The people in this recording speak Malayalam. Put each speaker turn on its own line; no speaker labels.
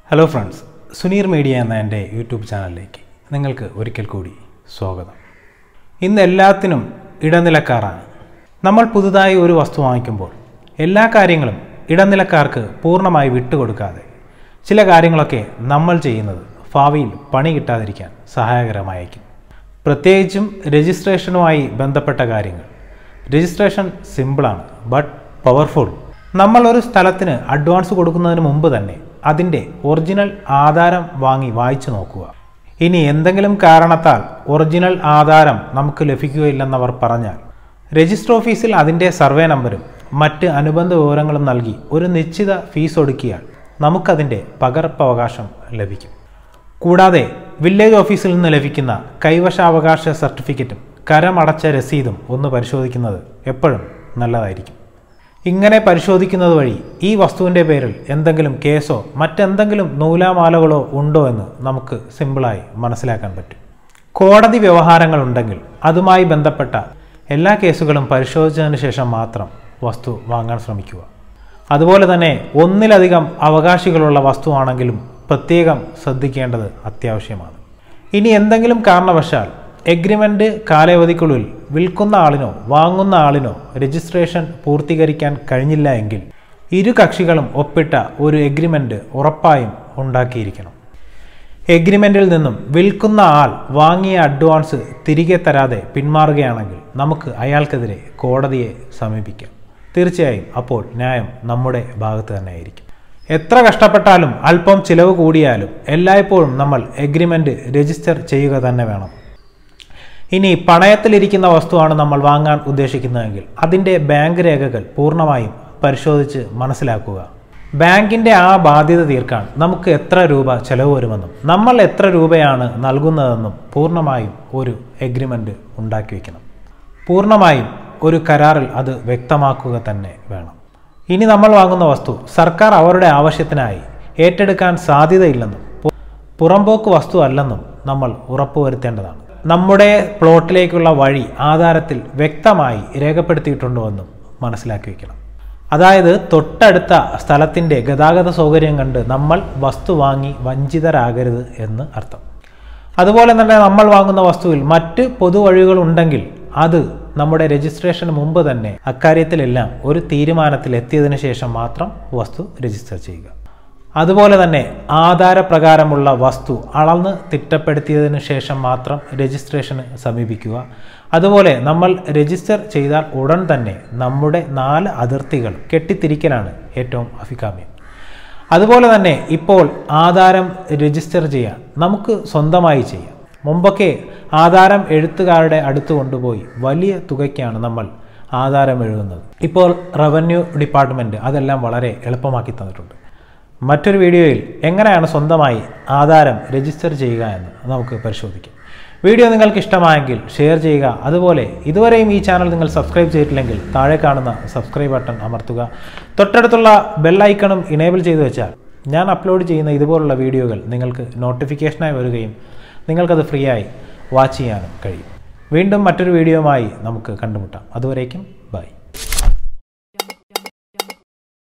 ഹലോ ഫ്രണ്ട്സ് സുനീർ മീഡിയ എന്ന എൻ്റെ യൂട്യൂബ് ചാനലിലേക്ക് നിങ്ങൾക്ക് ഒരിക്കൽ കൂടി സ്വാഗതം ഇന്ന് എല്ലാത്തിനും ഇടനിലക്കാരാണ് നമ്മൾ പുതുതായി ഒരു വസ്തു വാങ്ങിക്കുമ്പോൾ എല്ലാ കാര്യങ്ങളും ഇടനിലക്കാർക്ക് പൂർണ്ണമായി വിട്ടുകൊടുക്കാതെ ചില കാര്യങ്ങളൊക്കെ നമ്മൾ ചെയ്യുന്നത് ഭാവിയിൽ പണി കിട്ടാതിരിക്കാൻ സഹായകരമായേക്കും പ്രത്യേകിച്ചും രജിസ്ട്രേഷനുമായി ബന്ധപ്പെട്ട കാര്യങ്ങൾ രജിസ്ട്രേഷൻ സിമ്പിളാണ് ബട്ട് പവർഫുൾ നമ്മൾ ഒരു സ്ഥലത്തിന് അഡ്വാൻസ് കൊടുക്കുന്നതിന് മുമ്പ് തന്നെ അതിൻ്റെ ഒറിജിനൽ ആധാരം വാങ്ങി വായിച്ചു നോക്കുക ഇനി എന്തെങ്കിലും കാരണത്താൽ ഒറിജിനൽ ആധാരം നമുക്ക് ലഭിക്കുകയില്ലെന്നവർ പറഞ്ഞാൽ രജിസ്റ്റർ ഓഫീസിൽ അതിൻ്റെ സർവേ നമ്പരും മറ്റ് അനുബന്ധ വിവരങ്ങളും നൽകി ഒരു നിശ്ചിത ഫീസ് ഒടുക്കിയാൽ നമുക്കതിൻ്റെ പകർപ്പവകാശം ലഭിക്കും കൂടാതെ വില്ലേജ് ഓഫീസിൽ നിന്ന് ലഭിക്കുന്ന കൈവശാവകാശ സർട്ടിഫിക്കറ്റും കരമടച്ച രസീതും ഒന്ന് പരിശോധിക്കുന്നത് എപ്പോഴും നല്ലതായിരിക്കും ഇങ്ങനെ പരിശോധിക്കുന്നത് വഴി ഈ വസ്തുവിൻ്റെ പേരിൽ എന്തെങ്കിലും കേസോ മറ്റെന്തെങ്കിലും നൂലാമാലകളോ ഉണ്ടോ എന്ന് നമുക്ക് സിമ്പിളായി മനസ്സിലാക്കാൻ പറ്റും കോടതി വ്യവഹാരങ്ങളുണ്ടെങ്കിൽ അതുമായി ബന്ധപ്പെട്ട എല്ലാ കേസുകളും പരിശോധിച്ചതിന് ശേഷം മാത്രം വസ്തു വാങ്ങാൻ ശ്രമിക്കുക അതുപോലെ തന്നെ ഒന്നിലധികം അവകാശികളുള്ള വസ്തുവാണെങ്കിലും പ്രത്യേകം ശ്രദ്ധിക്കേണ്ടത് അത്യാവശ്യമാണ് ഇനി എന്തെങ്കിലും കാരണവശാൽ എഗ്രിമെൻ്റ് കാലാവധിക്കുള്ളിൽ വിൽക്കുന്ന ആളിനോ വാങ്ങുന്ന ആളിനോ രജിസ്ട്രേഷൻ പൂർത്തീകരിക്കാൻ കഴിഞ്ഞില്ല എങ്കിൽ ഇരു കക്ഷികളും ഒപ്പിട്ട ഒരു എഗ്രിമെൻ്റ് ഉറപ്പായും ഉണ്ടാക്കിയിരിക്കണം എഗ്രിമെൻറ്റിൽ നിന്നും വിൽക്കുന്ന ആൾ വാങ്ങിയ അഡ്വാൻസ് തിരികെ തരാതെ പിന്മാറുകയാണെങ്കിൽ നമുക്ക് അയാൾക്കെതിരെ കോടതിയെ സമീപിക്കാം തീർച്ചയായും അപ്പോൾ ന്യായം നമ്മുടെ ഭാഗത്ത് തന്നെ ആയിരിക്കും എത്ര കഷ്ടപ്പെട്ടാലും അല്പം ചിലവ് കൂടിയാലും എല്ലായ്പ്പോഴും നമ്മൾ എഗ്രിമെൻ്റ് രജിസ്റ്റർ ചെയ്യുക തന്നെ വേണം ഇനി പണയത്തിലിരിക്കുന്ന വസ്തുവാണ് നമ്മൾ വാങ്ങാൻ ഉദ്ദേശിക്കുന്നതെങ്കിൽ അതിൻ്റെ ബാങ്ക് രേഖകൾ പൂർണ്ണമായും പരിശോധിച്ച് മനസ്സിലാക്കുക ബാങ്കിൻ്റെ ആ ബാധ്യത തീർക്കാൻ നമുക്ക് എത്ര രൂപ ചെലവ് വരുമെന്നും നമ്മൾ എത്ര രൂപയാണ് നൽകുന്നതെന്നും പൂർണ്ണമായും ഒരു എഗ്രിമെൻ്റ് ഉണ്ടാക്കി വയ്ക്കണം പൂർണ്ണമായും ഒരു കരാറിൽ അത് വ്യക്തമാക്കുക തന്നെ വേണം ഇനി നമ്മൾ വാങ്ങുന്ന വസ്തു സർക്കാർ അവരുടെ ആവശ്യത്തിനായി ഏറ്റെടുക്കാൻ സാധ്യതയില്ലെന്നും പുറമ്പോക്ക് വസ്തു അല്ലെന്നും നമ്മൾ ഉറപ്പുവരുത്തേണ്ടതാണ് നമ്മുടെ പ്ലോട്ടിലേക്കുള്ള വഴി ആധാരത്തിൽ വ്യക്തമായി രേഖപ്പെടുത്തിയിട്ടുണ്ടോ എന്നും മനസ്സിലാക്കി വയ്ക്കണം അതായത് തൊട്ടടുത്ത സ്ഥലത്തിൻ്റെ ഗതാഗത സൗകര്യം കണ്ട് നമ്മൾ വസ്തു വാങ്ങി വഞ്ചിതരാകരുത് എന്ന് അർത്ഥം അതുപോലെ തന്നെ നമ്മൾ വാങ്ങുന്ന വസ്തുവിൽ മറ്റ് പൊതുവഴികൾ ഉണ്ടെങ്കിൽ അത് നമ്മുടെ രജിസ്ട്രേഷന് മുമ്പ് തന്നെ അക്കാര്യത്തിലെല്ലാം ഒരു തീരുമാനത്തിൽ എത്തിയതിനു ശേഷം മാത്രം വസ്തു രജിസ്റ്റർ ചെയ്യുക അതുപോലെ തന്നെ ആധാരപ്രകാരമുള്ള വസ്തു അളന്ന് തിട്ടപ്പെടുത്തിയതിനു ശേഷം മാത്രം രജിസ്ട്രേഷന് സമീപിക്കുക അതുപോലെ നമ്മൾ രജിസ്റ്റർ ചെയ്താൽ ഉടൻ തന്നെ നമ്മുടെ നാല് അതിർത്തികൾ കെട്ടിത്തിരിക്കലാണ് ഏറ്റവും അഭികാമ്യം അതുപോലെ തന്നെ ഇപ്പോൾ ആധാരം രജിസ്റ്റർ ചെയ്യാൻ നമുക്ക് സ്വന്തമായി ചെയ്യാം മുമ്പൊക്കെ ആധാരം എഴുത്തുകാരുടെ അടുത്ത് കൊണ്ടുപോയി വലിയ തുകയ്ക്കാണ് നമ്മൾ ആധാരം എഴുതുന്നത് ഇപ്പോൾ റവന്യൂ ഡിപ്പാർട്ട്മെൻറ്റ് അതെല്ലാം വളരെ എളുപ്പമാക്കി തന്നിട്ടുണ്ട് മറ്റൊരു വീഡിയോയിൽ എങ്ങനെയാണ് സ്വന്തമായി ആധാരം രജിസ്റ്റർ ചെയ്യുക എന്ന് നമുക്ക് പരിശോധിക്കാം വീഡിയോ നിങ്ങൾക്ക് ഇഷ്ടമായെങ്കിൽ ഷെയർ ചെയ്യുക അതുപോലെ ഇതുവരെയും ഈ ചാനൽ നിങ്ങൾ സബ്സ്ക്രൈബ് ചെയ്തിട്ടില്ലെങ്കിൽ താഴെ കാണുന്ന സബ്സ്ക്രൈബ് ബട്ടൺ അമർത്തുക തൊട്ടടുത്തുള്ള ബെല്ലൈക്കണും ഇനേബിൾ ചെയ്തു വെച്ചാൽ ഞാൻ അപ്ലോഡ് ചെയ്യുന്ന ഇതുപോലുള്ള വീഡിയോകൾ നിങ്ങൾക്ക് നോട്ടിഫിക്കേഷനായി വരികയും നിങ്ങൾക്കത് ഫ്രീ ആയി വാച്ച് ചെയ്യാനും കഴിയും വീണ്ടും മറ്റൊരു വീഡിയോയുമായി നമുക്ക് കണ്ടുമുട്ടാം അതുവരേക്കും ബൈ